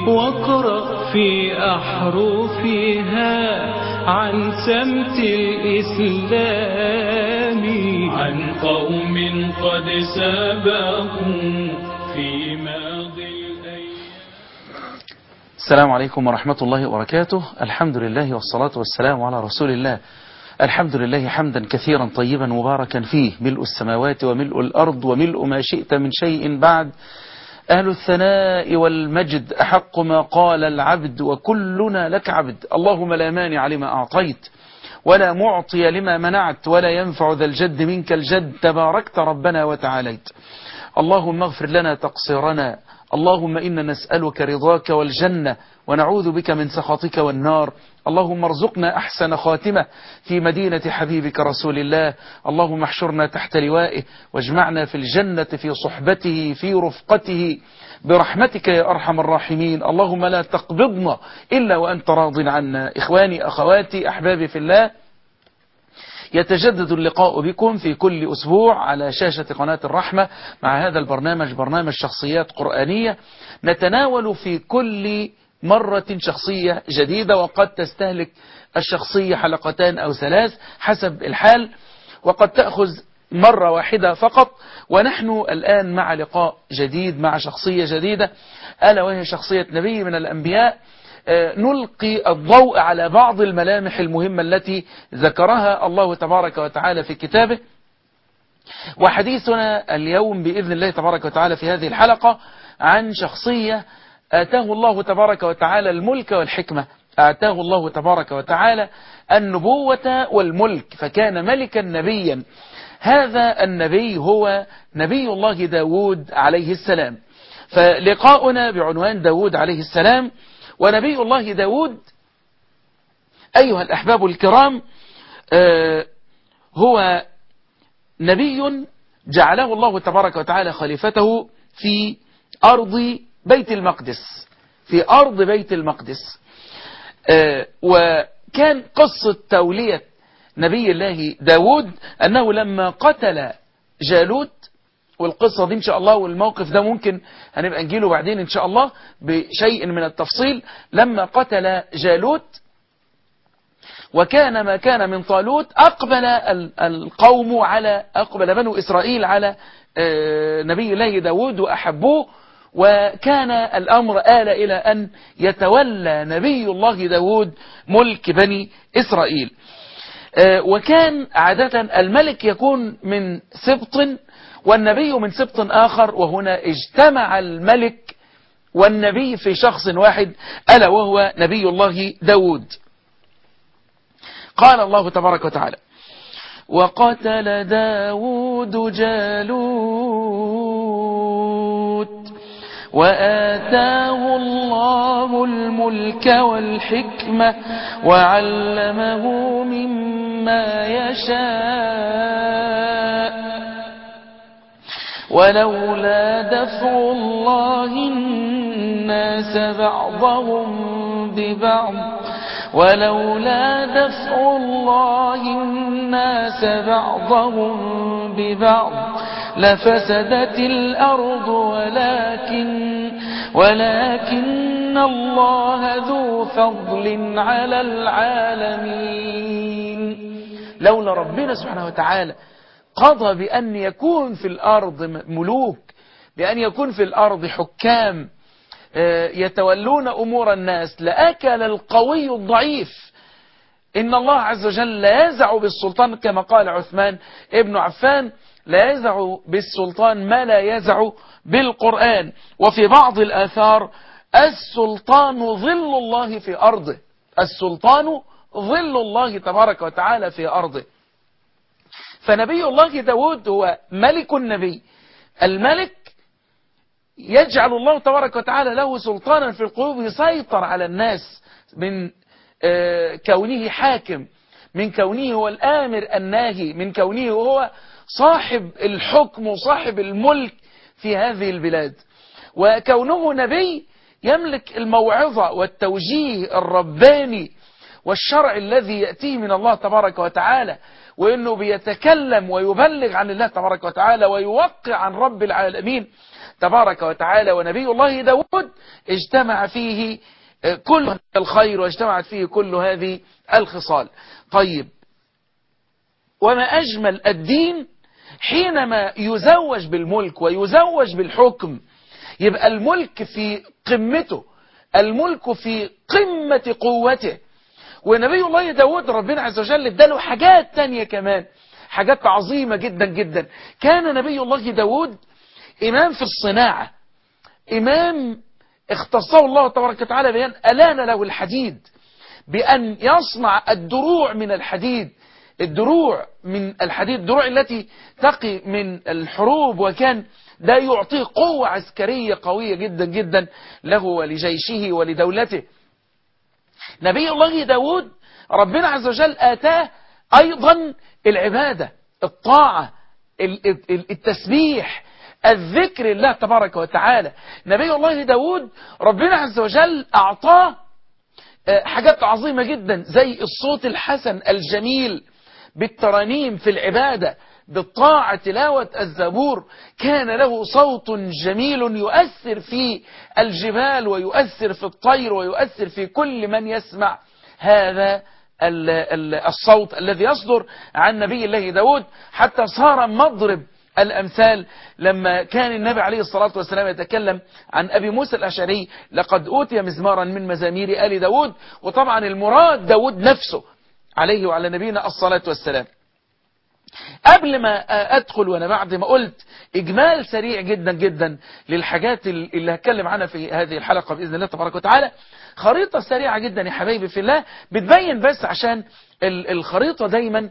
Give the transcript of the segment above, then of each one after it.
واقرأ في أحرفها عن سمت الإسلام عن قوم قد سبقوا في ماضي الأيام السلام عليكم ورحمة الله وبركاته الحمد لله والصلاة والسلام على رسول الله الحمد لله حمدا كثيرا طيبا مباركا فيه ملء السماوات وملء الأرض وملء ما شئت من شيء بعد أهل الثناء والمجد أحق ما قال العبد وكلنا لك عبد اللهم لا مانع لما أعطيت ولا معطي لما منعت ولا ينفع ذا الجد منك الجد تباركت ربنا وتعاليت اللهم اغفر لنا تقصيرنا اللهم إنا نسألك رضاك والجنة ونعوذ بك من سخطك والنار اللهم ارزقنا أحسن خاتمة في مدينة حبيبك رسول الله اللهم احشرنا تحت لوائه واجمعنا في الجنة في صحبته في رفقته برحمتك يا أرحم الراحمين اللهم لا تقبضنا إلا وأنت راض عنا إخواني أخواتي أحبابي في الله يتجدد اللقاء بكم في كل أسبوع على شاشة قناة الرحمة مع هذا البرنامج برنامج شخصيات قرآنية نتناول في كل مرة شخصية جديدة وقد تستهلك الشخصية حلقتان أو ثلاث حسب الحال وقد تأخذ مرة واحدة فقط ونحن الآن مع لقاء جديد مع شخصية جديدة ألا وهي شخصية نبي من الأنبياء نلقي الضوء على بعض الملامح المهمة التي ذكرها الله تبارك وتعالى في كتابه وحديثنا اليوم بإذن الله تبارك وتعالى في هذه الحلقة عن شخصية آتاه الله تبارك وتعالى الملك والحكمة آتاه الله تبارك وتعالى النبوة والملك فكان ملكا نبيا هذا النبي هو نبي الله داود عليه السلام فلقاؤنا بعنوان داود عليه السلام ونبي الله داود أيها الأحباب الكرام هو نبي جعله الله تبارك وتعالى خليفته في أرض بيت المقدس في أرض بيت المقدس وكان قصة تولية نبي الله داود أنه لما قتل جالوت والقصة دي إن شاء الله والموقف ده ممكن هنبقى نجيله بعدين إن شاء الله بشيء من التفصيل لما قتل جالوت وكان ما كان من طالوت أقبل القوم على أقبل بنو إسرائيل على نبي الله داود وأحبوه وكان الأمر آل إلى أن يتولى نبي الله داود ملك بني إسرائيل وكان عادة الملك يكون من سبط والنبي من سبط آخر وهنا اجتمع الملك والنبي في شخص واحد ألا وهو نبي الله داود قال الله تبارك وتعالى وقتل داود جالوت وآتاه الله الملك والحكمة وعلمه مما يشاء ولولا دفع الله الناس بعضهم ببعض ولولا دفع الله الناس بعضهم ببعض لفسدت الأرض ولكن ولكن الله ذو فضل على العالمين لولا ربنا سبحانه وتعالى قضى بأن يكون في الأرض ملوك بأن يكون في الأرض حكام يتولون أمور الناس لأكل القوي الضعيف إن الله عز وجل لا يزع بالسلطان كما قال عثمان ابن عفان لا يزع بالسلطان ما لا يزع بالقرآن وفي بعض الآثار السلطان ظل الله في أرضه السلطان ظل الله تبارك وتعالى في أرضه فنبي الله داود هو ملك النبي الملك يجعل الله تبارك وتعالى له سلطانا في القلوب يسيطر على الناس من كونه حاكم من كونه هو الآمر الناهي من كونه هو صاحب الحكم وصاحب الملك في هذه البلاد وكونه نبي يملك الموعظة والتوجيه الرباني والشرع الذي يأتيه من الله تبارك وتعالى وأنه بيتكلم ويبلغ عن الله تبارك وتعالى ويوقع عن رب العالمين تبارك وتعالى ونبي الله داود اجتمع فيه كل الخير واجتمعت فيه كل هذه الخصال طيب وما أجمل الدين حينما يزوج بالملك ويزوج بالحكم يبقى الملك في قمته الملك في قمة قوته ونبي الله داود ربنا عز وجل اداله حاجات تانية كمان حاجات عظيمة جدا جدا كان نبي الله داود إمام في الصناعة إمام اختصه الله تبارك وتعالى بأن ألان له الحديد بأن يصنع الدروع من الحديد الدروع من الحديد الدروع التي تقي من الحروب وكان ده يعطيه قوة عسكرية قوية جدا جدا له ولجيشه ولدولته نبي الله داود ربنا عز وجل آتاه أيضا العبادة الطاعة التسبيح الذكر الله تبارك وتعالى نبي الله داود ربنا عز وجل أعطاه حاجات عظيمة جدا زي الصوت الحسن الجميل بالترانيم في العبادة بالطاعة تلاوة الزبور كان له صوت جميل يؤثر في الجبال ويؤثر في الطير ويؤثر في كل من يسمع هذا الصوت الذي يصدر عن نبي الله داود حتى صار مضرب الأمثال لما كان النبي عليه الصلاة والسلام يتكلم عن أبي موسى الأشعري لقد أوتي مزمارا من مزامير آل داود وطبعا المراد داود نفسه عليه وعلى نبينا الصلاة والسلام قبل ما أدخل وأنا بعد ما قلت إجمال سريع جدا جدا للحاجات اللي هتكلم عنها في هذه الحلقة بإذن الله تبارك وتعالى خريطة سريعة جدا يا حبايبي في الله بتبين بس عشان الخريطة دايما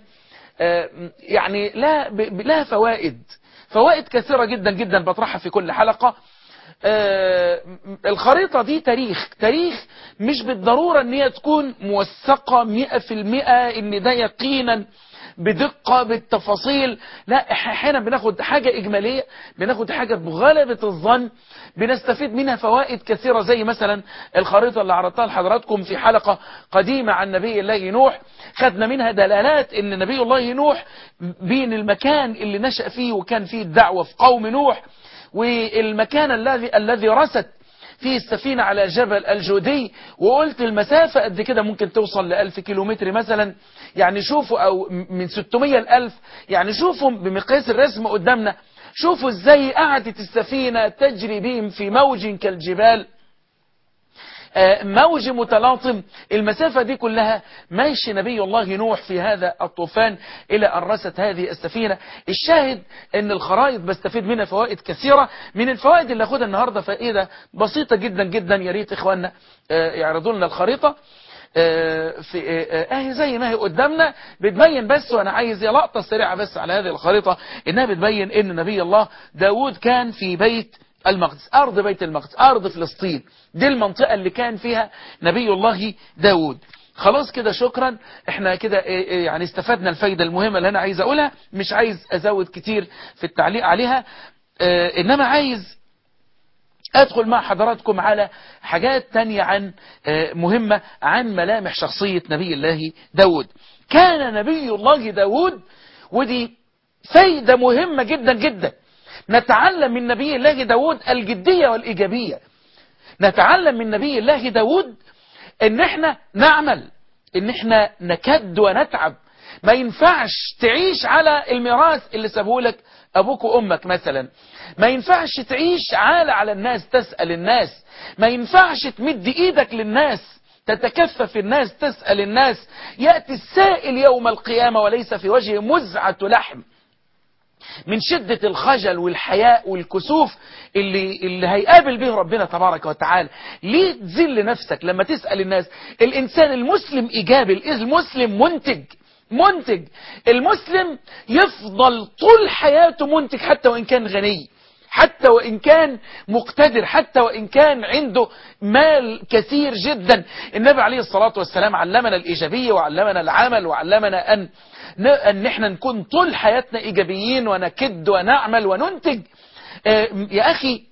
يعني لها لها فوائد فوائد كثيرة جدا جدا بطرحها في كل حلقة الخريطة دي تاريخ تاريخ مش بالضرورة ان هي تكون موثقة مئة في المئة ان ده يقينا بدقة بالتفاصيل لا احيانا بناخد حاجة اجمالية بناخد حاجة بغلبة الظن بنستفيد منها فوائد كثيرة زي مثلا الخريطة اللي عرضتها لحضراتكم في حلقة قديمة عن نبي الله نوح خدنا منها دلالات ان نبي الله نوح بين المكان اللي نشأ فيه وكان فيه الدعوة في قوم نوح والمكان الذي الذي رست فيه السفينة على جبل الجودي وقلت المسافة قد كده ممكن توصل لألف كيلومتر مثلا يعني شوفوا أو من 600 لألف يعني شوفوا بمقياس الرسم قدامنا شوفوا ازاي قعدت السفينة تجري بهم في موج كالجبال موج متلاطم المسافة دي كلها ماشي نبي الله نوح في هذا الطوفان إلى أن رست هذه السفينة الشاهد أن الخرائط بستفيد منها فوائد كثيرة من الفوائد اللي أخدها النهاردة فائدة بسيطة جدا جدا يا ريت إخواننا يعرضوا لنا الخريطة في اهي زي ما هي قدامنا بتبين بس وانا عايز لقطه سريعه بس على هذه الخريطه انها بتبين ان نبي الله داود كان في بيت المقدس أرض بيت المقدس أرض فلسطين دي المنطقة اللي كان فيها نبي الله داود خلاص كده شكرا احنا كده يعني استفدنا الفايدة المهمة اللي انا عايز اقولها مش عايز ازود كتير في التعليق عليها اه انما عايز ادخل مع حضراتكم على حاجات تانية عن اه مهمة عن ملامح شخصية نبي الله داود كان نبي الله داود ودي فايدة مهمة جدا جدا نتعلم من نبي الله داود الجدية والإيجابية نتعلم من نبي الله داود ان احنا نعمل ان احنا نكد ونتعب ما ينفعش تعيش على الميراث اللي سابهولك ابوك وامك مثلا ما ينفعش تعيش عالة على الناس تسأل الناس ما ينفعش تمد ايدك للناس تتكفف الناس تسأل الناس يأتي السائل يوم القيامة وليس في وجهه مزعة لحم من شدة الخجل والحياء والكسوف اللي, اللي هيقابل به ربنا تبارك وتعالى ليه تذل نفسك لما تسأل الناس الإنسان المسلم إيجابي المسلم منتج منتج المسلم يفضل طول حياته منتج حتى وإن كان غني حتى وإن كان مقتدر حتى وإن كان عنده مال كثير جدا النبي عليه الصلاة والسلام علمنا الإيجابية وعلمنا العمل وعلمنا أن ان احنا نكون طول حياتنا ايجابيين ونكد ونعمل وننتج يا اخي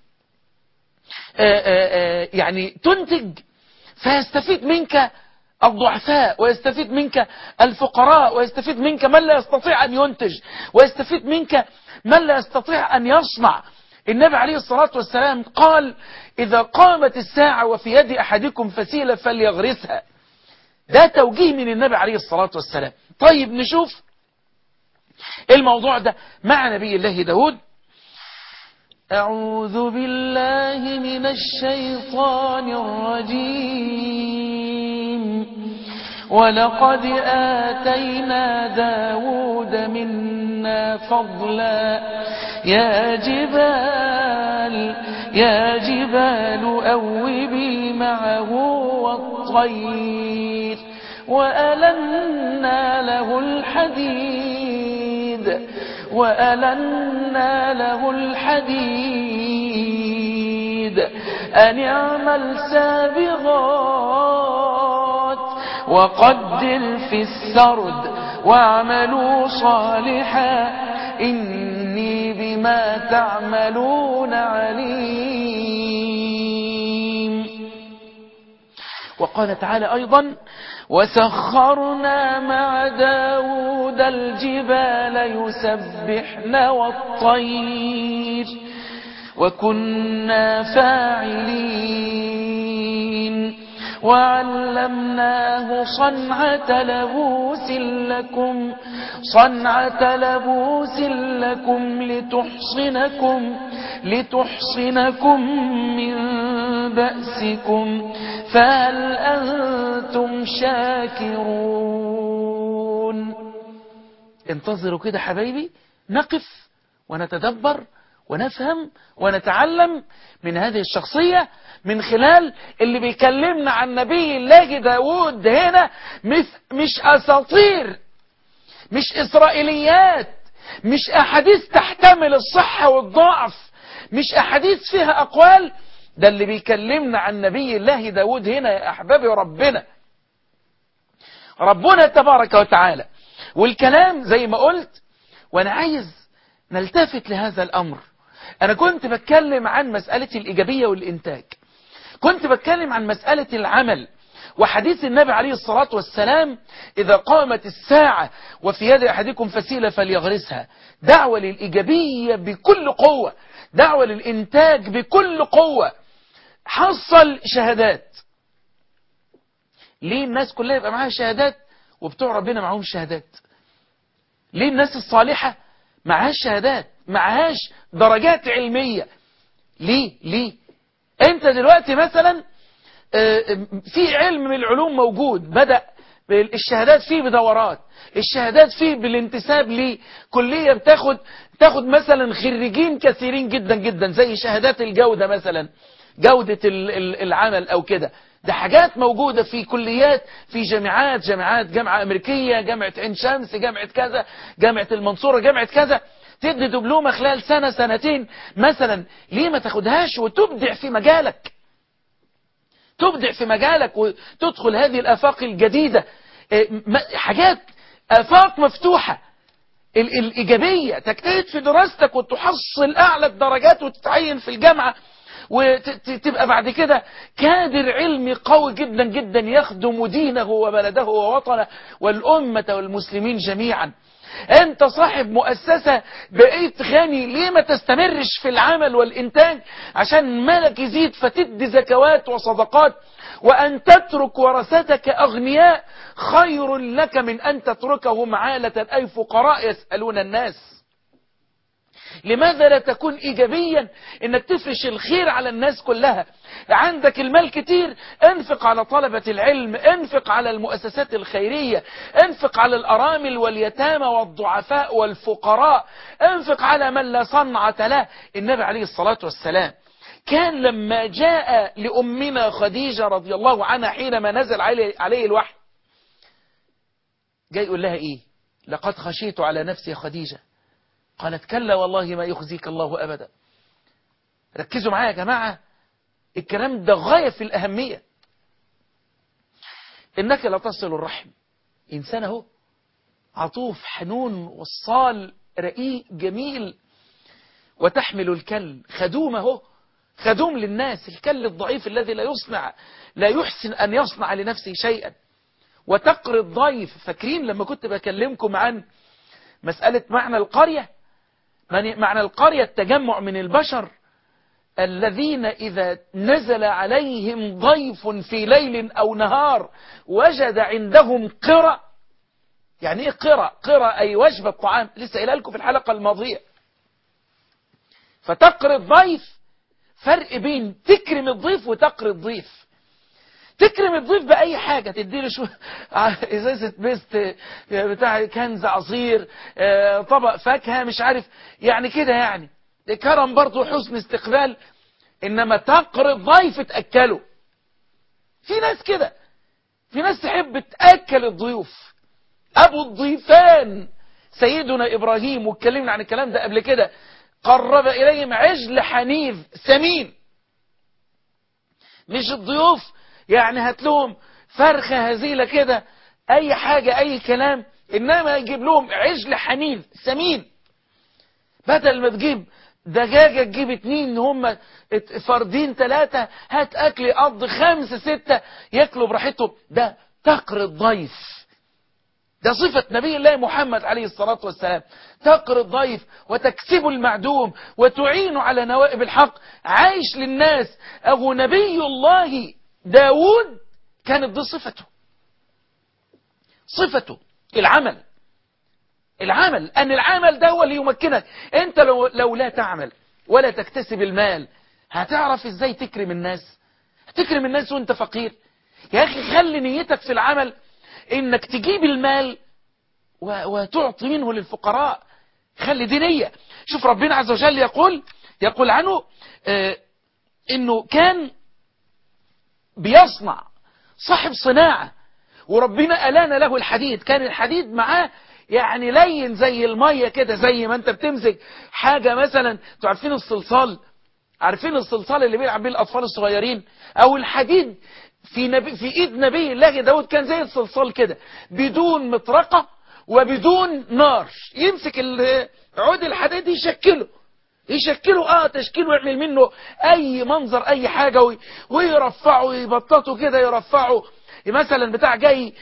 يعني تنتج فيستفيد منك الضعفاء ويستفيد منك الفقراء ويستفيد منك من لا يستطيع ان ينتج ويستفيد منك من لا يستطيع ان يصنع النبي عليه الصلاة والسلام قال إذا قامت الساعة وفي يد أحدكم فسيلة فليغرسها ده توجيه من النبي عليه الصلاة والسلام طيب نشوف الموضوع ده مع نبي الله داود أعوذ بالله من الشيطان الرجيم ولقد آتينا داود منا فضلا يا جبال يا جبال أوبي معه والطير وألنا له الحديد وألنا له الحديد أن اعمل سابغات وقدر في السرد واعملوا صالحا إني بما تعملون عليم وقال تعالى أيضا وسخرنا مع داود الجبال يسبحن والطير وكنا فاعلين وعلمناه صنعة لبوس لكم صنعة لبوس لكم لتحصنكم لتحصنكم من بأسكم فهل أنتم شاكرون انتظروا كده حبايبي نقف ونتدبر ونفهم ونتعلم من هذه الشخصية من خلال اللي بيكلمنا عن نبي الله داود هنا مش أساطير مش إسرائيليات مش أحاديث تحتمل الصحة والضعف مش أحاديث فيها أقوال ده اللي بيكلمنا عن نبي الله داود هنا يا أحبابي ربنا ربنا تبارك وتعالى والكلام زي ما قلت وأنا عايز نلتفت لهذا الأمر أنا كنت بتكلم عن مسألة الإيجابية والإنتاج كنت بتكلم عن مسألة العمل وحديث النبي عليه الصلاة والسلام إذا قامت الساعة وفي يد أحدكم فسيلة فليغرسها دعوة للإيجابية بكل قوة دعوة للإنتاج بكل قوة حصل شهادات ليه الناس كلها يبقى معاها شهادات وبتوع ربنا معاهم شهادات ليه الناس الصالحة معهاش شهادات معهاش درجات علمية ليه ليه انت دلوقتي مثلا في علم من العلوم موجود بدأ الشهادات فيه بدورات الشهادات فيه بالانتساب لكلية بتاخد تاخد مثلا خريجين كثيرين جدا جدا زي شهادات الجودة مثلا جودة العمل او كده ده حاجات موجودة في كليات في جامعات جامعات جامعة أمريكية جامعة عين شمس جامعة كذا جامعة المنصورة جامعة كذا تدي دبلومة خلال سنة سنتين مثلا ليه ما تاخدهاش وتبدع في مجالك تبدع في مجالك وتدخل هذه الآفاق الجديدة حاجات آفاق مفتوحة الإيجابية تجتهد في دراستك وتحصل أعلى الدرجات وتتعين في الجامعة وتبقى بعد كده كادر علمي قوي جدا جدا يخدم دينه وبلده ووطنه والأمة والمسلمين جميعا انت صاحب مؤسسة بقيت غني ليه ما تستمرش في العمل والانتاج عشان مالك يزيد فتدي زكوات وصدقات وأن تترك ورثتك أغنياء خير لك من أن تتركهم عالة أي فقراء يسألون الناس لماذا لا تكون إيجابيا إنك تفرش الخير على الناس كلها عندك المال كتير انفق على طلبة العلم انفق على المؤسسات الخيرية انفق على الأرامل واليتامى والضعفاء والفقراء انفق على من لا صنعة له النبي عليه الصلاة والسلام كان لما جاء لأمنا خديجة رضي الله عنها حينما نزل عليه الوحي جاي يقول لها إيه لقد خشيت على نفسي خديجة قالت كلا والله ما يخزيك الله أبدا ركزوا معايا يا جماعة الكلام ده غاية في الأهمية إنك لا تصل الرحم إنسان اهو عطوف حنون وصال رقيق جميل وتحمل الكل خدوم اهو خدوم للناس الكل الضعيف الذي لا يصنع لا يحسن أن يصنع لنفسه شيئا وتقري الضيف فاكرين لما كنت بكلمكم عن مسألة معنى القرية معنى القرية التجمع من البشر الذين إذا نزل عليهم ضيف في ليل أو نهار وجد عندهم قرى يعني إيه قرى قرى أي وجبة طعام لسه قايلها لكم في الحلقة الماضية فتقري الضيف فرق بين تكرم الضيف وتقري الضيف تكرم الضيف بأي حاجة تديله شو إزازة بيست بتاع كنز عصير طبق فاكهة مش عارف يعني كده يعني كرم برضه حسن استقبال إنما تقري الضيف تأكله في ناس كده في ناس تحب تأكل الضيوف أبو الضيفان سيدنا إبراهيم واتكلمنا عن الكلام ده قبل كده قرب إليهم عجل حنيف سمين مش الضيوف يعني هات لهم فرخة هزيلة كده أي حاجة أي كلام إنما يجيب لهم عجل حنيف سمين بدل ما تجيب دجاجة تجيب اتنين هم فردين ثلاثة هات أكل يقضي خمسة ستة ياكلوا براحتهم ده تقر الضيف ده صفة نبي الله محمد عليه الصلاة والسلام تقر الضيف وتكسب المعدوم وتعين على نوائب الحق عايش للناس أبو نبي الله داود كانت دي صفته صفته العمل العمل أن العمل ده هو اللي يمكنك أنت لو, لو لا تعمل ولا تكتسب المال هتعرف ازاي تكرم الناس هتكرم الناس وانت فقير يا أخي خلي نيتك في العمل انك تجيب المال وتعطي منه للفقراء خلي دي نية شوف ربنا عز وجل يقول يقول عنه اه انه كان بيصنع صاحب صناعة وربنا ألان له الحديد كان الحديد معاه يعني لين زي المية كده زي ما انت بتمسك حاجة مثلا تعرفين الصلصال عارفين الصلصال اللي بيلعب بيه الأطفال الصغيرين أو الحديد في, نبي في ايد نبي الله داود كان زي الصلصال كده بدون مطرقة وبدون نار يمسك عود الحديد يشكله يشكله اه تشكيله ويعمل منه اي منظر اي حاجة ويرفعه ويبططه كده يرفعه مثلا بتاع جاي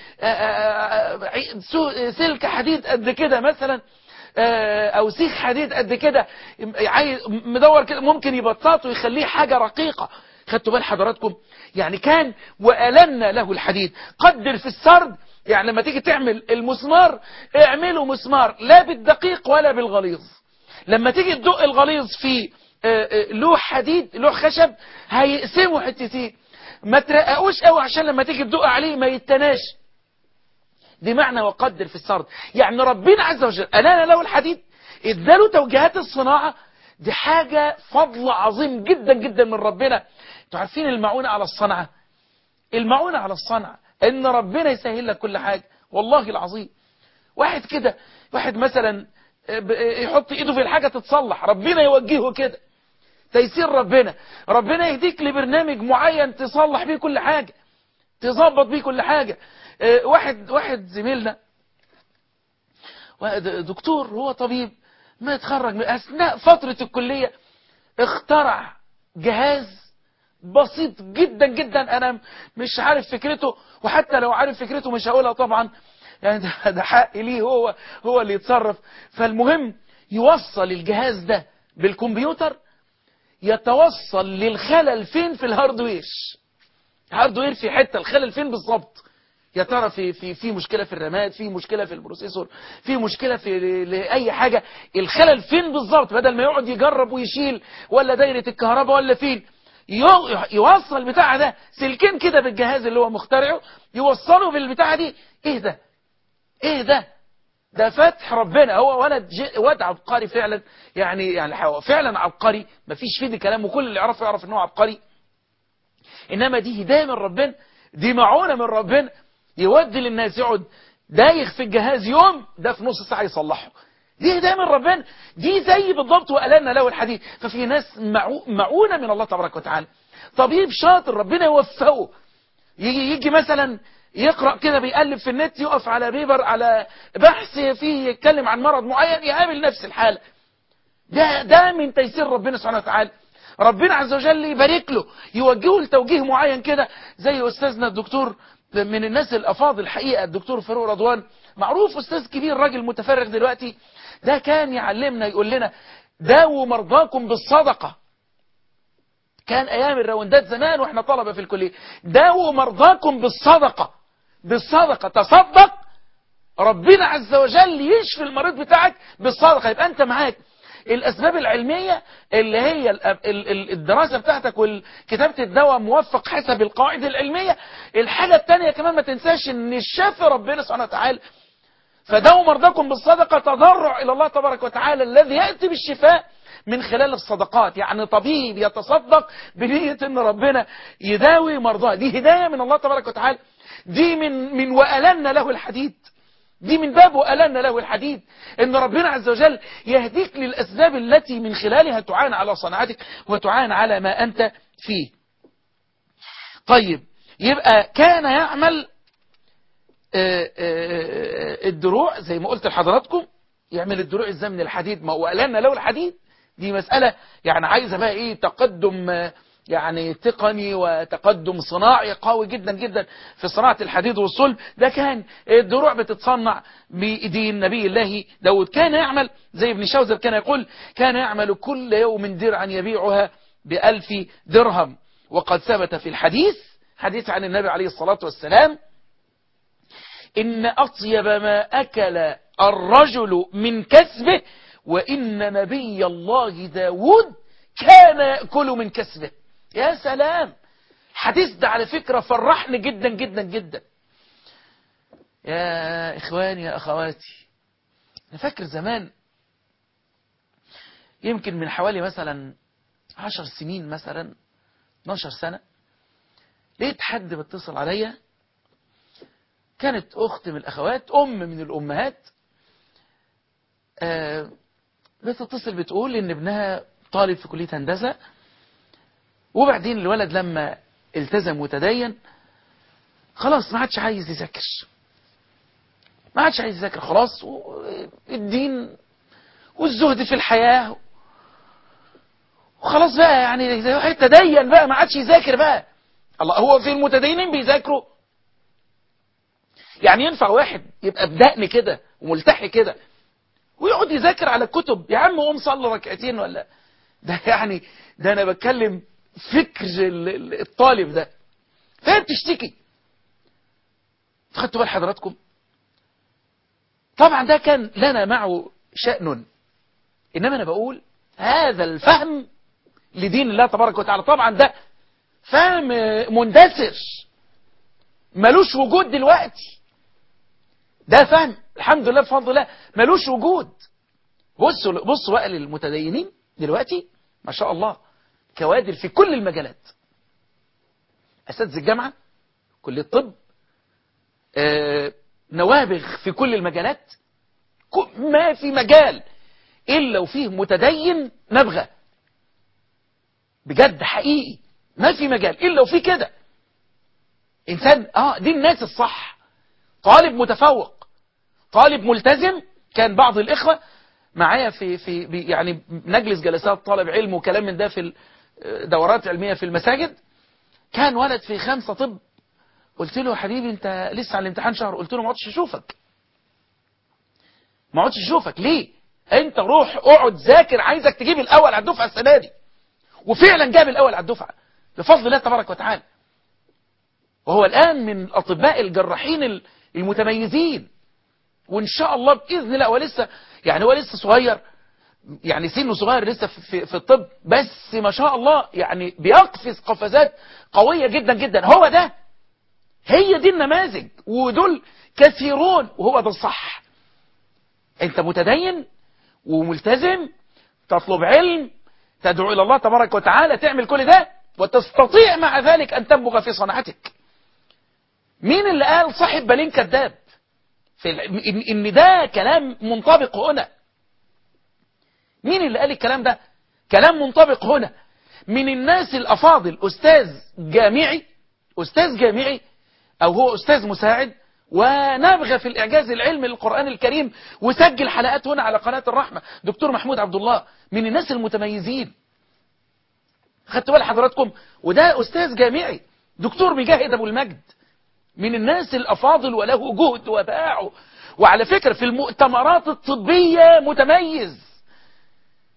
سلك حديد قد كده مثلا او سيخ حديد قد كده مدور كده ممكن يبططه ويخليه حاجة رقيقة خدتوا بال حضراتكم يعني كان وألنا له الحديد قدر في السرد يعني لما تيجي تعمل المسمار اعمله مسمار لا بالدقيق ولا بالغليظ لما تيجي تدق الغليظ في لوح حديد لوح خشب هيقسمه حتتين ما ترققوش قوي عشان لما تيجي تدق عليه ما يتناش دي معنى وقدر في السرد يعني ربنا عز وجل ألان له الحديد اداله توجيهات الصناعة دي حاجة فضل عظيم جدا جدا من ربنا انتوا عارفين المعونة على الصنعة المعونة على الصنعة ان ربنا يسهل لك كل حاجة والله العظيم واحد كده واحد مثلا يحط ايده في الحاجة تتصلح ربنا يوجهه كده تيسير ربنا ربنا يهديك لبرنامج معين تصلح بيه كل حاجة تظبط بيه كل حاجة واحد واحد زميلنا دكتور هو طبيب ما يتخرج من أثناء فترة الكلية اخترع جهاز بسيط جدا جدا أنا مش عارف فكرته وحتى لو عارف فكرته مش هقولها طبعا يعني ده, ده حق ليه هو هو اللي يتصرف فالمهم يوصل الجهاز ده بالكمبيوتر يتوصل للخلل فين في الهاردوير الهاردوير في حتة الخلل فين بالظبط يا ترى في في في مشكله في الرامات في مشكله في البروسيسور في مشكله في لاي حاجه الخلل فين بالظبط بدل ما يقعد يجرب ويشيل ولا دايره الكهرباء ولا فين يوصل بتاع ده سلكين كده بالجهاز اللي هو مخترعه يوصله بالبتاعه دي ايه ده ايه ده ده فتح ربنا هو ولد واد عبقري فعلا يعني يعني فعلا عبقري مفيش فيه دي كلام وكل اللي يعرفه يعرف ان هو عبقري انما دي هدايه من ربنا دي معونه من ربنا يودي للناس يقعد دايخ في الجهاز يوم ده في نص ساعة يصلحه دي هداية من ربنا دي زي بالضبط وألنا له الحديث ففي ناس معونة من الله تبارك وتعالى طبيب شاطر ربنا يوفقه يجي, يجي مثلا يقرأ كده بيقلب في النت يقف على بيبر على بحث فيه يتكلم عن مرض معين يقابل نفس الحالة ده, ده من تيسير ربنا سبحانه وتعالى ربنا عز وجل يبارك له يوجهه لتوجيه معين كده زي أستاذنا الدكتور من الناس الأفاضل الحقيقة الدكتور فاروق رضوان معروف أستاذ كبير راجل متفرغ دلوقتي ده كان يعلمنا يقول لنا داووا مرضاكم بالصدقة كان أيام الراوندات زمان وإحنا طلبة في الكلية داووا مرضاكم بالصدقة بالصدقة تصدق ربنا عز وجل يشفي المريض بتاعك بالصدقة يبقى أنت معاك الأسباب العلمية اللي هي الدراسة بتاعتك وكتابة الدواء موفق حسب القواعد العلمية الحاجة التانية كمان ما تنساش ان الشافي ربنا سبحانه وتعالى فداووا مرضاكم بالصدقة تضرع إلى الله تبارك وتعالى الذي يأتي بالشفاء من خلال الصدقات يعني طبيب يتصدق بنية ان ربنا يداوي مرضاه دي هداية من الله تبارك وتعالى دي من من وألن له الحديد دي من باب وألن له الحديد ان ربنا عز وجل يهديك للأسباب التي من خلالها تعان على صنعتك وتعان على ما أنت فيه طيب يبقى كان يعمل الدروع زي ما قلت لحضراتكم يعمل الدروع ازاي من الحديد ما وألن له الحديد دي مسألة يعني عايزة بقى ايه تقدم يعني تقني وتقدم صناعي قوي جدا جدا في صناعة الحديد والصلب ده كان الدروع بتتصنع بإيدي النبي الله داود كان يعمل زي ابن شوزر كان يقول كان يعمل كل يوم درعا يبيعها بألف درهم وقد ثبت في الحديث حديث عن النبي عليه الصلاة والسلام إن أطيب ما أكل الرجل من كسبه وإن نبي الله داود كان يأكل من كسبه يا سلام حديث ده على فكرة فرحني جدا جدا جدا يا إخواني يا أخواتي أنا فاكر زمان يمكن من حوالي مثلا عشر سنين مثلا 12 سنة لقيت حد بيتصل عليا كانت أخت من الأخوات أم من الأمهات آه بتتصل بتقول إن ابنها طالب في كلية هندسة وبعدين الولد لما التزم وتدين خلاص ما عادش عايز يذاكر ما عادش عايز يذاكر خلاص الدين والزهد في الحياة وخلاص بقى يعني تدين بقى ما عادش يذاكر بقى الله هو في المتدينين بيذاكروا يعني ينفع واحد يبقى بدقن كده وملتحي كده ويقعد يذاكر على الكتب يا عم قوم صلي ركعتين ولا ده يعني ده انا بتكلم فكر الطالب ده فهي بتشتكي خدتوا بال حضراتكم طبعا ده كان لنا معه شأن إنما أنا بقول هذا الفهم لدين الله تبارك وتعالى طبعا ده فهم مندثر ملوش وجود دلوقتي ده فهم الحمد لله بفضل الله ملوش وجود بصوا بصوا بقى للمتدينين دلوقتي ما شاء الله كوادر في كل المجالات أساتذة الجامعة كلية الطب آه نوابغ في كل المجالات ما في مجال إلا وفيه متدين نبغى بجد حقيقي ما في مجال إلا وفيه كده إنسان آه دي الناس الصح طالب متفوق طالب ملتزم كان بعض الإخوة معايا في في يعني نجلس جلسات طالب علم وكلام من ده في دورات علمية في المساجد كان ولد في خمسة طب قلت له يا حبيبي انت لسه على الامتحان شهر قلت له ما عدتش اشوفك ما عدتش اشوفك ليه انت روح اقعد ذاكر عايزك تجيب الاول على الدفعه السنه دي وفعلا جاب الاول على الدفعه بفضل الله تبارك وتعالى وهو الان من الاطباء الجراحين المتميزين وان شاء الله باذن الله هو لسه يعني هو لسه صغير يعني سنه صغير لسه في, في الطب بس ما شاء الله يعني بيقفز قفزات قوية جدا جدا هو ده هي دي النماذج ودول كثيرون وهو ده الصح انت متدين وملتزم تطلب علم تدعو إلى الله تبارك وتعالى تعمل كل ده وتستطيع مع ذلك أن تنبغ في صنعتك مين اللي قال صاحب بالين كذاب في إن, إن ده كلام منطبق هنا مين اللي قال الكلام ده كلام منطبق هنا من الناس الأفاضل أستاذ جامعي أستاذ جامعي أو هو أستاذ مساعد ونبغى في الإعجاز العلمي للقرآن الكريم وسجل حلقات هنا على قناة الرحمة دكتور محمود عبد الله من الناس المتميزين خدتوا بال حضراتكم وده أستاذ جامعي دكتور مجاهد أبو المجد من الناس الأفاضل وله جهد وباع وعلى فكرة في المؤتمرات الطبية متميز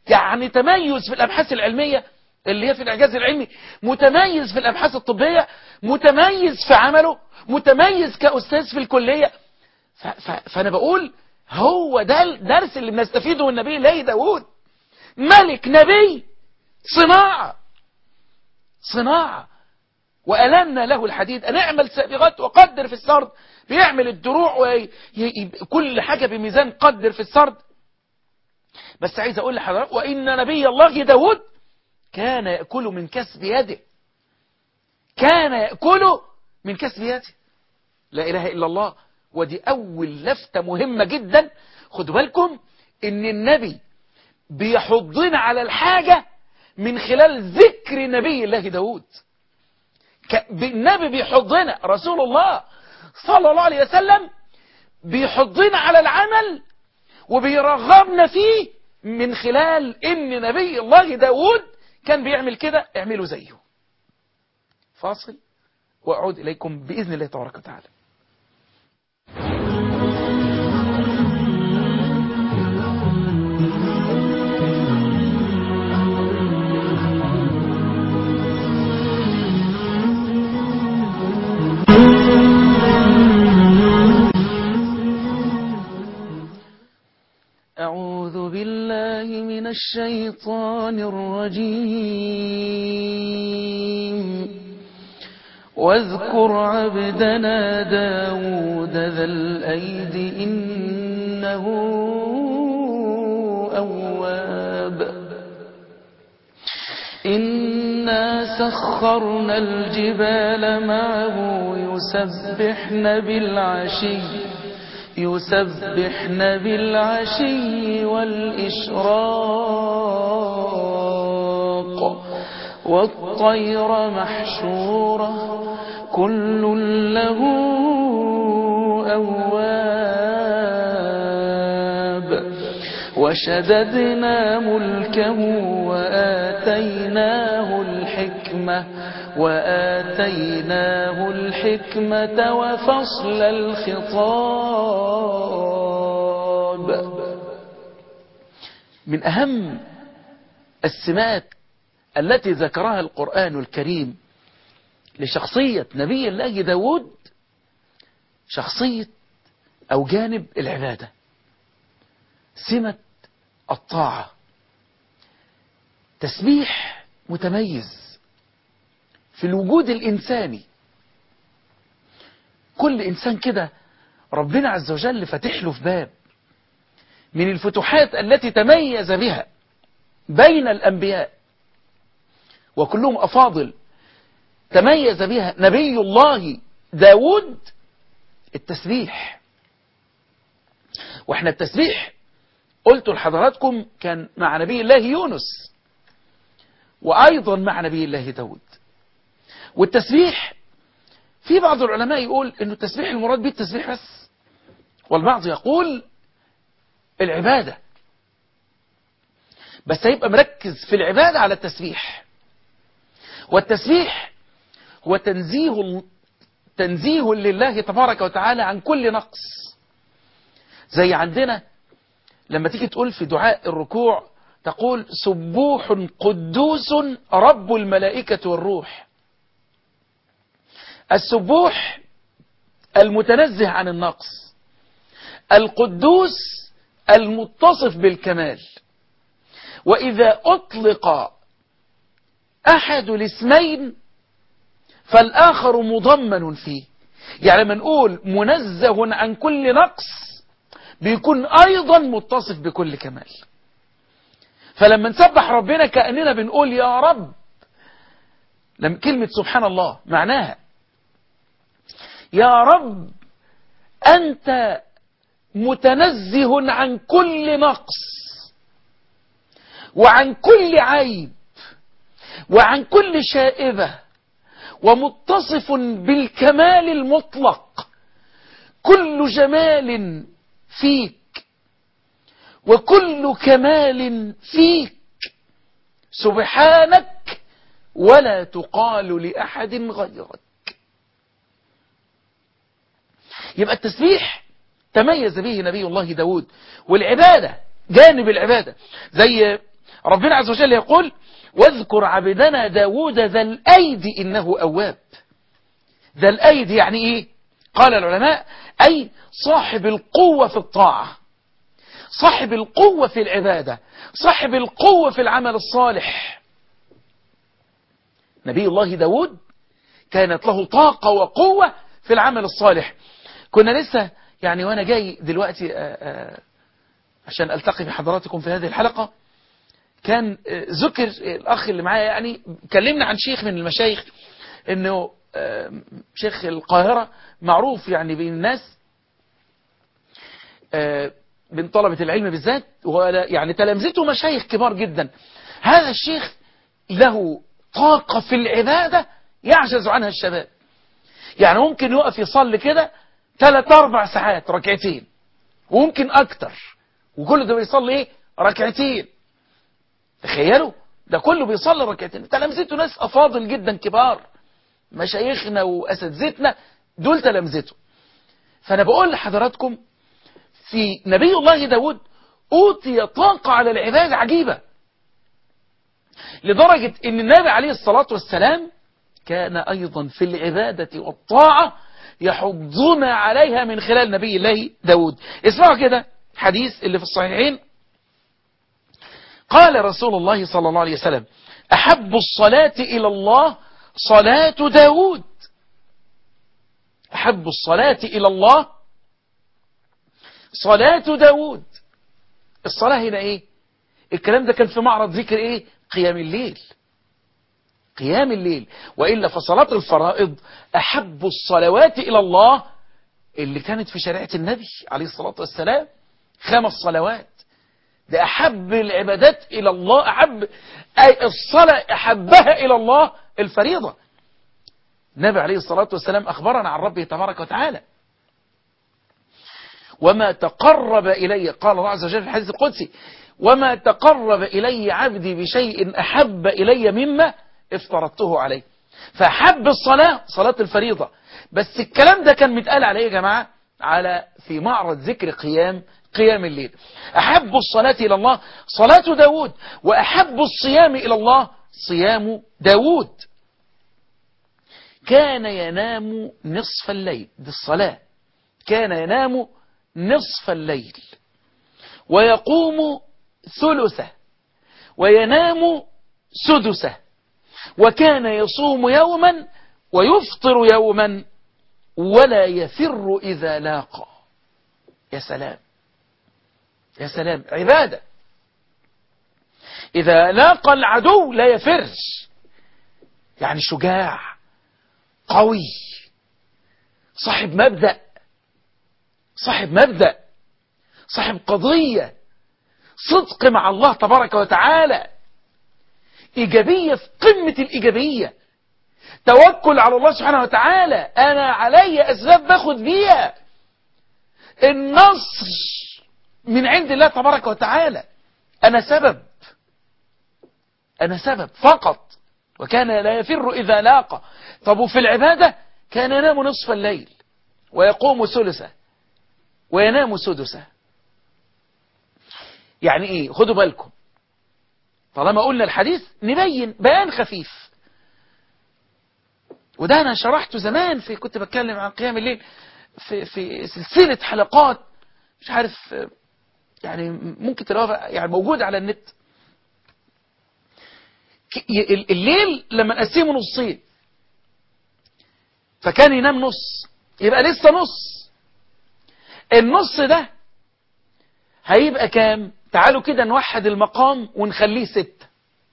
يعني تميز في الأبحاث العلمية اللي هي في الإعجاز العلمي متميز في الأبحاث الطبية متميز في عمله متميز كأستاذ في الكلية ف ف فأنا بقول هو ده الدرس اللي بنستفيده من النبي الله داود ملك نبي صناعة صناعة وألنا له الحديد أن اعمل سابغات وقدر في السرد بيعمل الدروع وكل حاجة بميزان قدر في السرد بس عايز أقول لحضرتك وإن نبي الله داود كان يأكل من كسب يده كان يأكل من كسب يده لا إله إلا الله ودي أول لفتة مهمة جدا خدوا بالكم إن النبي بيحضنا على الحاجة من خلال ذكر نبي الله داود النبي بيحضنا رسول الله صلى الله عليه وسلم بيحضنا على العمل وبيرغبنا فيه من خلال ان نبي الله داود كان بيعمل كده اعملوا زيه فاصل واعود اليكم باذن الله تبارك وتعالى أعوذ بالله من الشيطان الرجيم واذكر عبدنا داود ذا الأيد إنه أواب إنا سخرنا الجبال معه يسبحن بالعشي يسبحن بالعشي والإشراق والطير محشورة كل له أواب وشددنا ملكه وآتيناه الحكمة وآتيناه الحكمة وفصل الخطاب من أهم السمات التي ذكرها القرآن الكريم لشخصية نبي الله داود شخصية أو جانب العبادة سمة الطاعة تسبيح متميز في الوجود الإنساني كل إنسان كده ربنا عز وجل فتح له في باب من الفتوحات التي تميز بها بين الأنبياء وكلهم أفاضل تميز بها نبي الله داود التسبيح واحنا التسبيح قلت لحضراتكم كان مع نبي الله يونس وأيضا مع نبي الله داود والتسبيح في بعض العلماء يقول انه التسبيح المراد به التسبيح بس والبعض يقول العبادة بس هيبقى مركز في العبادة على التسبيح والتسبيح هو تنزيه تنزيه لله تبارك وتعالى عن كل نقص زي عندنا لما تيجي تقول في دعاء الركوع تقول سبوح قدوس رب الملائكة والروح السبوح المتنزه عن النقص القدوس المتصف بالكمال وإذا أطلق أحد الاسمين فالآخر مضمن فيه يعني لما نقول منزه عن كل نقص بيكون أيضا متصف بكل كمال فلما نسبح ربنا كأننا بنقول يا رب لما كلمة سبحان الله معناها يا رب أنت متنزه عن كل نقص وعن كل عيب وعن كل شائبة ومتصف بالكمال المطلق كل جمال فيك وكل كمال فيك سبحانك ولا تقال لأحد غيرك يبقى التسبيح تميز به نبي الله داود والعبادة جانب العبادة زي ربنا عز وجل يقول واذكر عبدنا داود ذا الأيدي إنه أواب ذا الأيدي يعني إيه قال العلماء أي صاحب القوة في الطاعة صاحب القوة في العبادة صاحب القوة في العمل الصالح نبي الله داود كانت له طاقة وقوة في العمل الصالح كنا لسه يعني وأنا جاي دلوقتي آآ آآ عشان ألتقي بحضراتكم في هذه الحلقة كان ذكر الأخ اللي معايا يعني كلمنا عن شيخ من المشايخ أنه شيخ القاهرة معروف يعني بين الناس بين طلبة العلم بالذات يعني تلامذته مشايخ كبار جدا هذا الشيخ له طاقة في العبادة يعجز عنها الشباب يعني ممكن يقف يصلي كده ثلاث أربع ساعات ركعتين وممكن أكتر وكل ده بيصلي إيه ركعتين تخيلوا ده كله بيصلي ركعتين تلامذته ناس أفاضل جدا كبار مشايخنا وأساتذتنا دول تلامذته فأنا بقول لحضراتكم في نبي الله داود أوتي طاقة على العبادة عجيبة لدرجة أن النبي عليه الصلاة والسلام كان أيضا في العبادة والطاعة يحضنا عليها من خلال نبي الله داود اسمعوا كده حديث اللي في الصحيحين قال رسول الله صلى الله عليه وسلم أحب الصلاة إلى الله صلاة داود أحب الصلاة إلى الله صلاة داود الصلاة هنا إيه الكلام ده كان في معرض ذكر إيه قيام الليل قيام الليل وإلا فصلاة الفرائض أحب الصلوات إلى الله اللي كانت في شريعة النبي عليه الصلاة والسلام خمس صلوات ده أحب العبادات إلى الله أحب أي الصلاة أحبها إلى الله الفريضة النبي عليه الصلاة والسلام أخبرنا عن ربه تبارك وتعالى وما تقرب إلي قال الله عز وجل في الحديث القدسي وما تقرب إلي عبدي بشيء أحب إلي مما افترضته عليه فحب الصلاة صلاة الفريضة بس الكلام ده كان متقال عليه يا جماعة على في معرض ذكر قيام قيام الليل أحب الصلاة إلى الله صلاة داود وأحب الصيام إلى الله صيام داود كان ينام نصف الليل دي الصلاة كان ينام نصف الليل ويقوم ثلثه وينام سدسه وكان يصوم يوما ويفطر يوما ولا يفر إذا لاقى يا سلام يا سلام عبادة إذا لاقى العدو لا يفرش يعني شجاع قوي صاحب مبدأ صاحب مبدأ صاحب قضية صدق مع الله تبارك وتعالى إيجابية في قمة الإيجابية توكل على الله سبحانه وتعالى أنا علي أسباب باخد بيها النصر من عند الله تبارك وتعالى أنا سبب أنا سبب فقط وكان لا يفر إذا لاقى طب وفي العبادة كان ينام نصف الليل ويقوم ثلثه وينام سدسه يعني ايه خدوا بالكم طالما قلنا الحديث نبين بيان خفيف وده انا شرحته زمان في كنت بتكلم عن قيام الليل في في سلسلة حلقات مش عارف يعني ممكن تلاقوها يعني موجود على النت الليل لما نقسمه نصين فكان ينام نص يبقى لسه نص النص ده هيبقى كام تعالوا كده نوحد المقام ونخليه ستة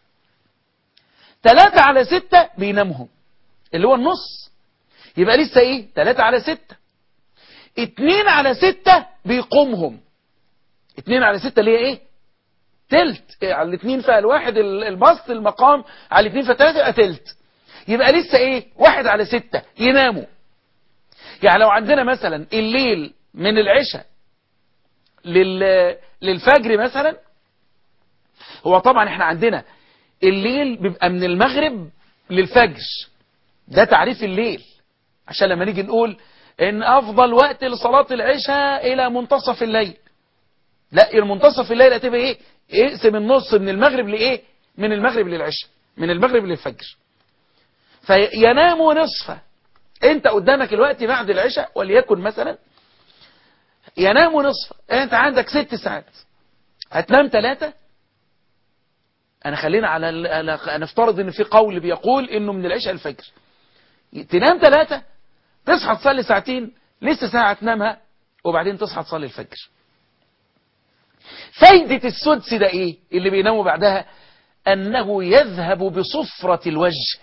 تلاتة على ستة بينامهم اللي هو النص يبقى لسه ايه تلاتة على ستة اتنين على ستة بيقومهم اتنين على ستة اللي هي ايه تلت إيه على الاتنين فيها الواحد البسط المقام على الاتنين فيها تلاتة يبقى تلت يبقى لسه ايه واحد على ستة يناموا يعني لو عندنا مثلا الليل من العشاء لل... للفجر مثلا هو طبعا احنا عندنا الليل بيبقى من المغرب للفجر ده تعريف الليل عشان لما نيجي نقول ان افضل وقت لصلاة العشاء الى منتصف الليل لا المنتصف الليل هتبقى ايه اقسم النص من المغرب لايه من المغرب للعشاء من المغرب للفجر فينام نصفه انت قدامك الوقت بعد العشاء وليكن مثلا ينام نصفه انت عندك ست ساعات هتنام ثلاثة انا خلينا على ال- نفترض ان في قول بيقول انه من العشاء الفجر تنام ثلاثة تصحى تصلي ساعتين لسه ساعة تنامها وبعدين تصحى تصلي الفجر فايدة السدس ده ايه اللي بيناموا بعدها انه يذهب بصفرة الوجه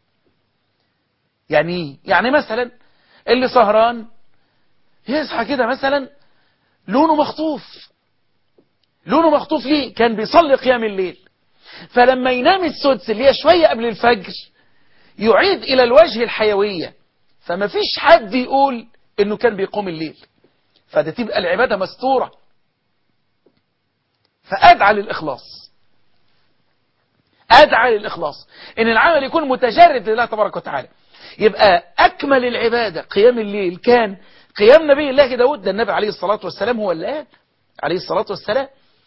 يعني ايه يعني مثلا اللي سهران يصحى كده مثلا لونه مخطوف لونه مخطوف ليه كان بيصلي قيام الليل فلما ينام السدس اللي هي شوية قبل الفجر يعيد إلى الوجه الحيوية فما فيش حد يقول إنه كان بيقوم الليل فده تبقى العبادة مستورة فأدعى للإخلاص أدعى للإخلاص إن العمل يكون متجرد لله تبارك وتعالى يبقى أكمل العبادة قيام الليل كان قيام نبي الله داود ده النبي عليه الصلاة والسلام هو اللي قال عليه الصلاة والسلام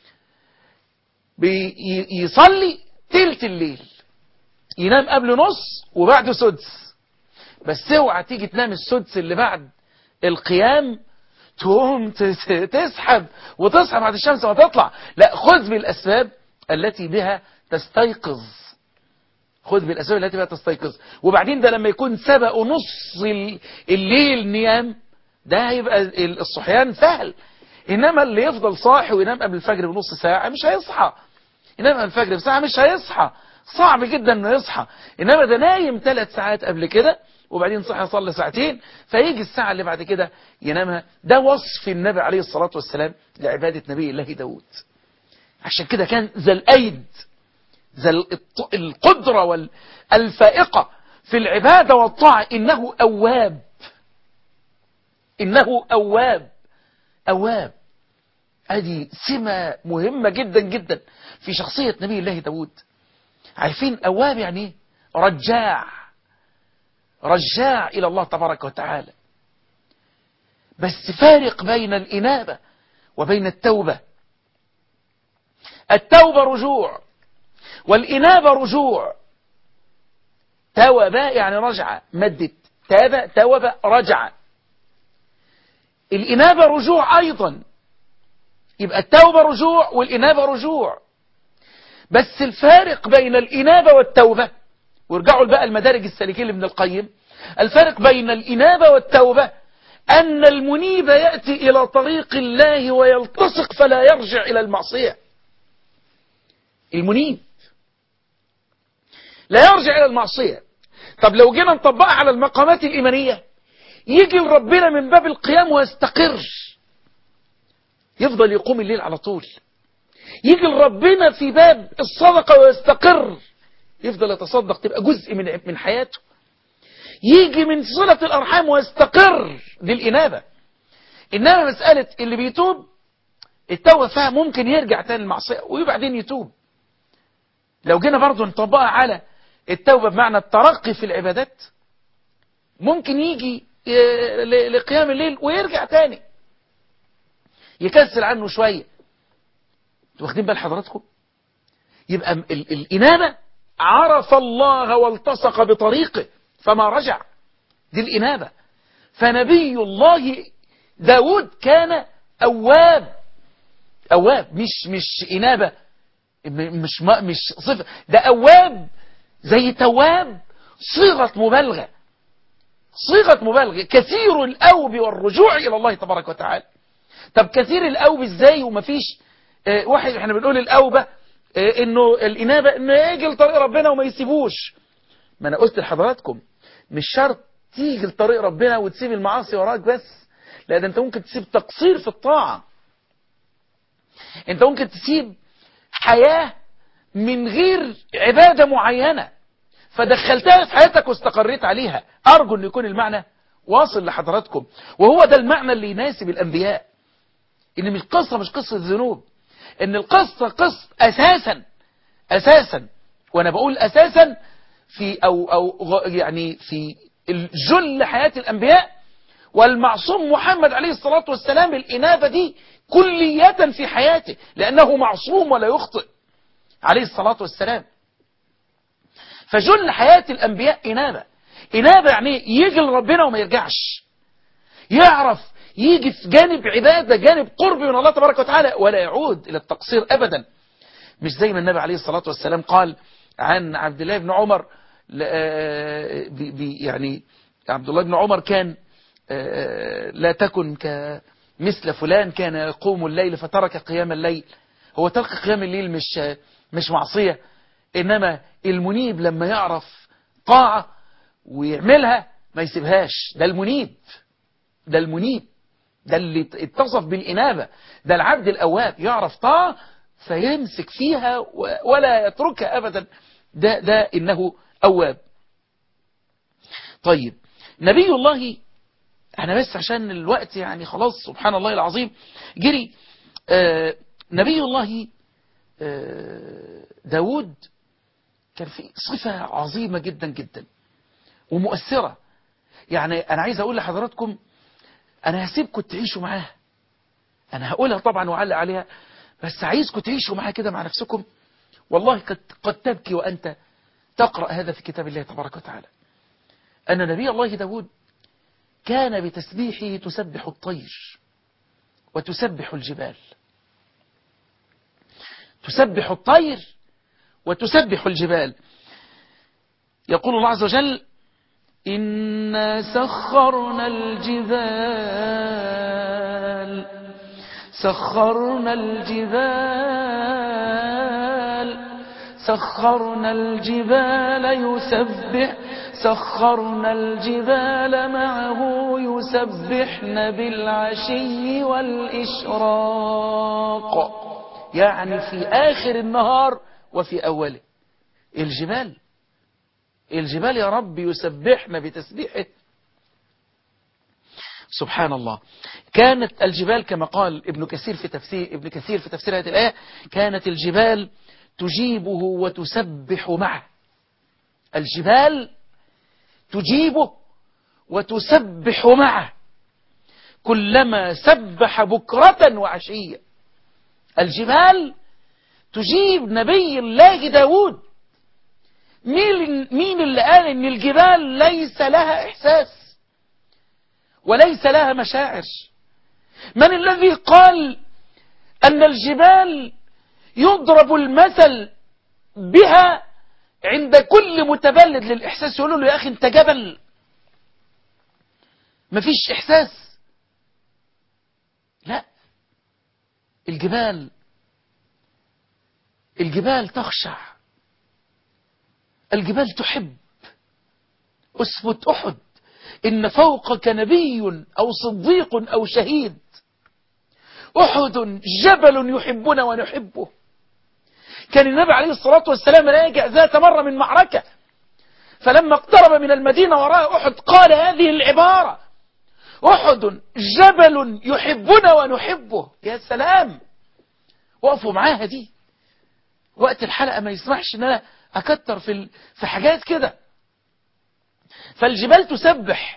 بيصلي تلت الليل ينام قبل نص وبعده سدس بس اوعى تيجي تنام السدس اللي بعد القيام تقوم تسحب وتصحى بعد الشمس ما تطلع لا خذ بالأسباب التي بها تستيقظ خذ بالأسباب التي بها تستيقظ وبعدين ده لما يكون سبق نص الليل نيام ده هيبقى الصحيان سهل إنما اللي يفضل صاحي وينام قبل الفجر بنص ساعة مش هيصحى ينام قبل الفجر بساعة مش هيصحى صعب جدا انه يصحى انما ده نايم ثلاث ساعات قبل كده وبعدين صحى يصلي ساعتين فيجي الساعة اللي بعد كده ينامها ده وصف النبي عليه الصلاة والسلام لعبادة نبي الله داود عشان كده كان ذا الأيد ذا القدرة والفائقة في العبادة والطاعة إنه أواب إنه أواب أواب هذه سمة مهمة جدا جدا في شخصية نبي الله داود عارفين أواب يعني ايه رجاع رجاع إلى الله تبارك وتعالى بس فارق بين الإنابة وبين التوبة التوبة رجوع والإنابة رجوع توب يعني رجع مدت تاب توب رجع الإنابة رجوع أيضا يبقى التوبة رجوع والإنابة رجوع بس الفارق بين الإنابة والتوبة وارجعوا بقى المدارج السالكين لابن القيم الفارق بين الإنابة والتوبة أن المنيب يأتي إلى طريق الله ويلتصق فلا يرجع إلى المعصية المنيب لا يرجع إلى المعصية طب لو جينا نطبقها على المقامات الإيمانية يجي لربنا من باب القيام ويستقر يفضل يقوم الليل على طول يجي لربنا في باب الصدقة ويستقر يفضل يتصدق تبقى جزء من من حياته يجي من صلة الأرحام ويستقر دي الإنابة إنما مسألة اللي بيتوب التوبة فيها ممكن يرجع تاني المعصية وبعدين يتوب لو جينا برضو نطبقها على التوبة بمعنى الترقي في العبادات ممكن يجي لقيام الليل ويرجع تاني يكسل عنه شوية واخدين بال حضراتكم يبقى ال الإنابة عرف الله والتصق بطريقه فما رجع دي الإنابة فنبي الله داود كان أواب أواب مش مش إنابة مش مش صفة ده أواب زي تواب صيغة مبالغة صيغة مبالغة كثير الأوب والرجوع إلى الله تبارك وتعالى طب كثير الأوب إزاي ومفيش اه واحد احنا بنقول الأوبة اه انه الإنابة انه يجي لطريق ربنا وما يسيبوش ما انا قلت لحضراتكم مش شرط تيجي لطريق ربنا وتسيب المعاصي وراك بس لا ده انت ممكن تسيب تقصير في الطاعة انت ممكن تسيب حياة من غير عبادة معينة فدخلتها في حياتك واستقريت عليها أرجو أن يكون المعنى واصل لحضراتكم وهو ده المعنى اللي يناسب الأنبياء إن مش قصة مش قصة ذنوب إن القصة قصة أساسا أساسا وأنا بقول أساسا في أو, أو يعني في جل حياة الأنبياء والمعصوم محمد عليه الصلاة والسلام الإنابة دي كلية في حياته لأنه معصوم ولا يخطئ عليه الصلاة والسلام فجل حياة الأنبياء إنابة إنابة يعني يجي لربنا وما يرجعش يعرف يجي في جانب عبادة جانب قرب من الله تبارك وتعالى ولا يعود إلى التقصير أبدا مش زي ما النبي عليه الصلاة والسلام قال عن عبد الله بن عمر يعني عبد الله بن عمر كان لا تكن كمثل فلان كان يقوم الليل فترك قيام الليل هو ترك قيام الليل مش مش معصية إنما المنيب لما يعرف طاعة ويعملها ما يسيبهاش ده المنيب ده المنيب ده اللي اتصف بالإنابة ده العبد الأواب يعرف طاعة فيمسك فيها ولا يتركها أبدا ده, ده إنه أواب طيب نبي الله احنا بس عشان الوقت يعني خلاص سبحان الله العظيم جري آه نبي الله آه داود كان في صفة عظيمة جدا جدا ومؤثرة يعني أنا عايز أقول لحضراتكم أنا هسيبكم تعيشوا معاها أنا هقولها طبعا وأعلق عليها بس عايزكم تعيشوا معاها كده مع نفسكم والله قد, قد تبكي وأنت تقرأ هذا في كتاب الله تبارك وتعالى أن نبي الله داود كان بتسبيحه تسبح الطير وتسبح الجبال تسبح الطير وتسبح الجبال يقول الله عز وجل إنا سخرنا الجبال سخرنا الجبال سخرنا الجبال يسبح سخرنا الجبال معه يسبحن بالعشي والإشراق يعني في آخر النهار وفي أوله الجبال الجبال يا رب يسبحن بتسبيحه سبحان الله كانت الجبال كما قال ابن كثير في تفسير ابن كثير في تفسير هذه الآية كانت الجبال تجيبه وتسبح معه الجبال تجيبه وتسبح معه كلما سبح بكرة وعشية الجبال تجيب نبي الله داود مين, مين اللي قال ان الجبال ليس لها احساس وليس لها مشاعر من الذي قال ان الجبال يضرب المثل بها عند كل متبلد للإحساس يقولوا له يا أخي أنت جبل مفيش إحساس لا الجبال الجبال تخشع الجبال تحب أثبت أحد إن فوقك نبي أو صديق أو شهيد أحد جبل يحبنا ونحبه كان النبي عليه الصلاة والسلام راجع ذات مرة من معركة فلما اقترب من المدينة وراء أحد قال هذه العبارة أحد جبل يحبنا ونحبه يا سلام وقفوا معاها دي وقت الحلقة ما يسمحش ان انا اكتر في, في حاجات كده فالجبال تسبح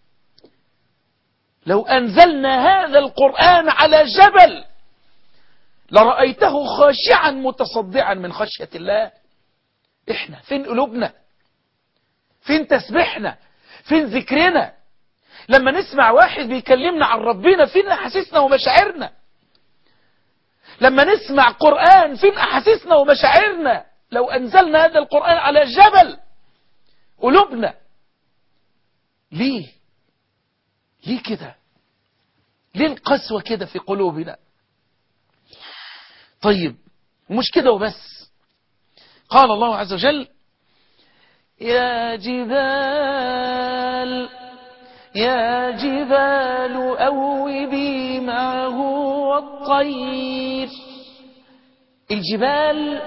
لو أنزلنا هذا القرآن على جبل لرأيته خاشعا متصدعا من خشية الله احنا فين قلوبنا فين تسبيحنا فين ذكرنا لما نسمع واحد بيكلمنا عن ربنا فين أحاسيسنا ومشاعرنا لما نسمع قرآن فين أحاسيسنا ومشاعرنا لو أنزلنا هذا القرآن على جبل قلوبنا ليه ليه كده ليه القسوة كده في قلوبنا طيب مش كده وبس قال الله عز وجل يا جبال يا جبال أوبي معه والطير الجبال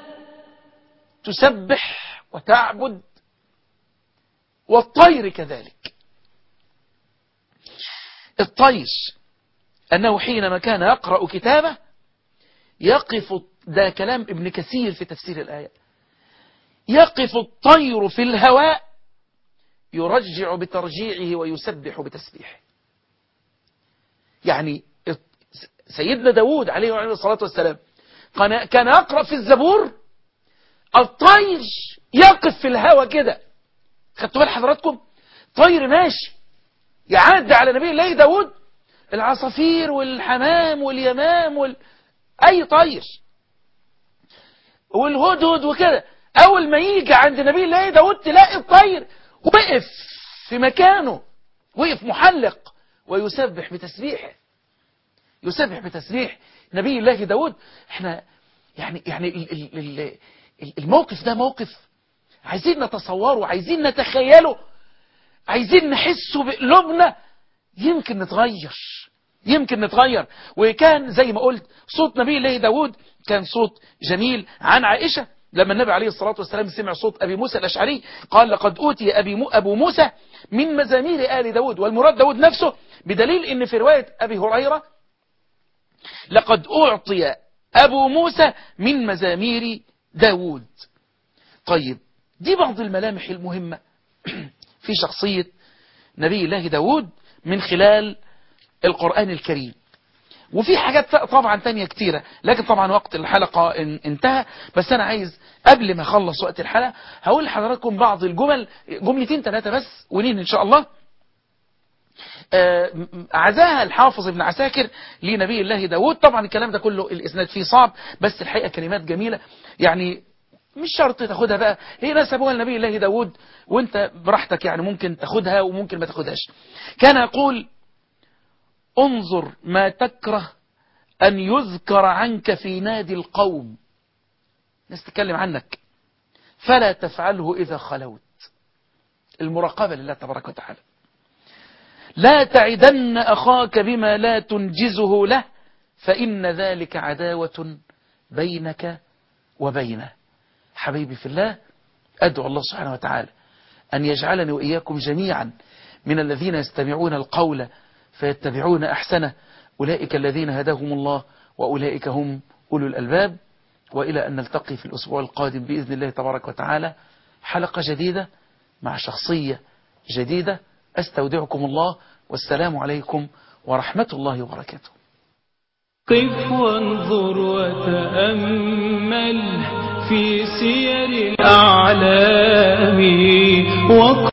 تسبح وتعبد والطير كذلك الطير أنه حينما كان يقرأ كتابه يقف ده كلام ابن كثير في تفسير الآية يقف الطير في الهواء يرجع بترجيعه ويسبح بتسبيحه يعني سيدنا داود عليه وعليه الصلاة والسلام كان كان يقرأ في الزبور الطير يقف في الهواء كده خدتوا بال حضراتكم طير ماشي يعدي على نبي الله داود العصافير والحمام واليمام وال... اي طير والهدهد وكده اول ما يجي عند نبي الله داود تلاقي الطير وقف في مكانه وقف محلق ويسبح بتسبيحه يسبح بتسبيح نبي الله داود احنا يعني يعني ال ال ال الموقف ده موقف عايزين نتصوره عايزين نتخيله عايزين نحسه بقلوبنا يمكن نتغير يمكن نتغير وكان زي ما قلت صوت نبي الله داود كان صوت جميل عن عائشة لما النبي عليه الصلاة والسلام سمع صوت أبي موسى الأشعري قال لقد أوتي أبي مو أبو موسى من مزامير آل داود والمراد داود نفسه بدليل ان في رواية أبي هريرة لقد أعطي أبو موسى من مزامير داود طيب دي بعض الملامح المهمة في شخصية نبي الله داود من خلال القرآن الكريم وفي حاجات طبعا تانية كتيرة لكن طبعا وقت الحلقة انتهى بس أنا عايز قبل ما أخلص وقت الحلقة هقول لحضراتكم بعض الجمل جملتين ثلاثة بس ولين إن شاء الله عزاها الحافظ ابن عساكر لنبي الله داود طبعا الكلام ده كله الإسناد فيه صعب بس الحقيقة كلمات جميلة يعني مش شرط تاخدها بقى هي نسبوها لنبي الله داود وانت براحتك يعني ممكن تاخدها وممكن ما تاخدهاش كان يقول انظر ما تكره أن يذكر عنك في نادي القوم ناس تتكلم عنك فلا تفعله إذا خلوت المراقبة لله تبارك وتعالى لا تعدن أخاك بما لا تنجزه له فإن ذلك عداوة بينك وبينه حبيبي في الله أدعو الله سبحانه وتعالى أن يجعلني وإياكم جميعا من الذين يستمعون القول فيتبعون أحسنه أولئك الذين هداهم الله وأولئك هم أولو الألباب وإلى أن نلتقي في الأسبوع القادم بإذن الله تبارك وتعالى حلقة جديدة مع شخصية جديدة أستودعكم الله والسلام عليكم ورحمة الله وبركاته قف وانظر وتأمل في سير الأعلام